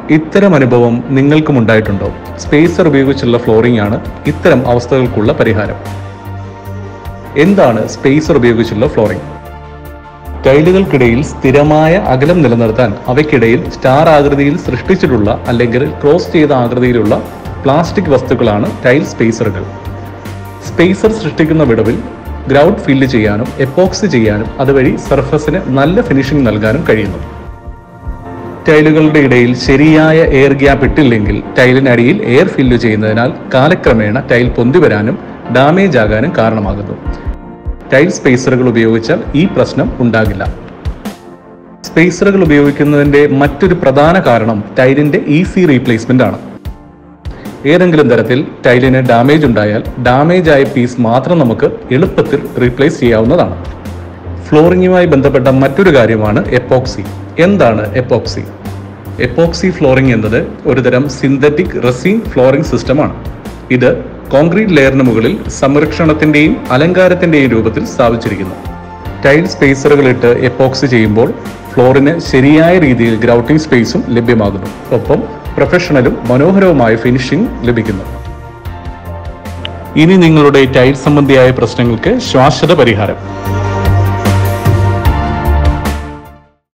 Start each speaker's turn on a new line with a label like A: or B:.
A: ഇത്തരം അനുഭവം നിങ്ങൾക്കും ഉണ്ടായിട്ടുണ്ടോ സ്പേസർ ഉപയോഗിച്ചുള്ള ഫ്ലോറിംഗ് ആണ് ഇത്തരം അവസ്ഥകൾക്കുള്ള പരിഹാരം എന്താണ് സ്പേസർ ഉപയോഗിച്ചുള്ള ഫ്ലോറിംഗ് ടൈലുകൾക്കിടയിൽ സ്ഥിരമായ അകലം നിലനിർത്താൻ അവയ്ക്കിടയിൽ സ്റ്റാർ ആകൃതിയിൽ സൃഷ്ടിച്ചിട്ടുള്ള അല്ലെങ്കിൽ ക്രോസ് ചെയ്ത ആകൃതിയിലുള്ള പ്ലാസ്റ്റിക് വസ്തുക്കളാണ് ടൈൽ സ്പേസറുകൾ സ്പേസർ സൃഷ്ടിക്കുന്ന വിടവിൽ ഗ്രൗണ്ട് ഫില്ല് ചെയ്യാനും എപ്പോക്സി ചെയ്യാനും അതുവഴി സർഫസിന് നല്ല ഫിനിഷിംഗ് നൽകാനും കഴിയുന്നു ടൈലുകളുടെ ഇടയിൽ ശരിയായ എയർ ഗ്യാപ്പ് ഇട്ടില്ലെങ്കിൽ ടൈലിനടിയിൽ എയർ ഫില്ല് ചെയ്യുന്നതിനാൽ കാലക്രമേണ ടൈൽ പൊന്തി വരാനും ഡാമേജ് ആകാനും കാരണമാകുന്നു ടൈൽ സ്പേസറുകൾ ഉപയോഗിച്ചാൽ ഈ പ്രശ്നം ഉണ്ടാകില്ല സ്പേസറുകൾ ഉപയോഗിക്കുന്നതിന്റെ മറ്റൊരു പ്രധാന കാരണം ടൈലിന്റെ ഈസി റീപ്ലേസ്മെന്റ് ആണ് ഏതെങ്കിലും തരത്തിൽ ടൈലിന് ഡാമേജ് ഉണ്ടായാൽ ഡാമേജ് ആയ പീസ് മാത്രം നമുക്ക് എളുപ്പത്തിൽ റീപ്ലേസ് ചെയ്യാവുന്നതാണ് ഫ്ലോറിങ്ങുമായി ബന്ധപ്പെട്ട മറ്റൊരു കാര്യമാണ് എപ്പോക്സി എന്താണ് എപ്പോക്സി എപ്പോക്സി ഫ്ലോറിംഗ് എന്നത് ഒരുതരം സിന്തറ്റിക് റെസിൻ ഫ്ലോറിംഗ് സിസ്റ്റമാണ് ഇത് കോൺക്രീറ്റ് ലെയറിന് മുകളിൽ സംരക്ഷണത്തിന്റെയും അലങ്കാരത്തിന്റെയും രൂപത്തിൽ സ്ഥാപിച്ചിരിക്കുന്നു ടൈൽ സ്പേസറുകൾ ഇട്ട് എപ്പോക്സി ചെയ്യുമ്പോൾ ഫ്ലോറിന് ശരിയായ രീതിയിൽ ഗ്രൗട്ടിംഗ് സ്പേസും ലഭ്യമാകുന്നു ഒപ്പം പ്രൊഫഷണലും മനോഹരവുമായ ഫിനിഷിംഗ് ലഭിക്കുന്നു ഇനി നിങ്ങളുടെ ടൈൽ സംബന്ധിയായ പ്രശ്നങ്ങൾക്ക് ശാശ്വത പരിഹാരം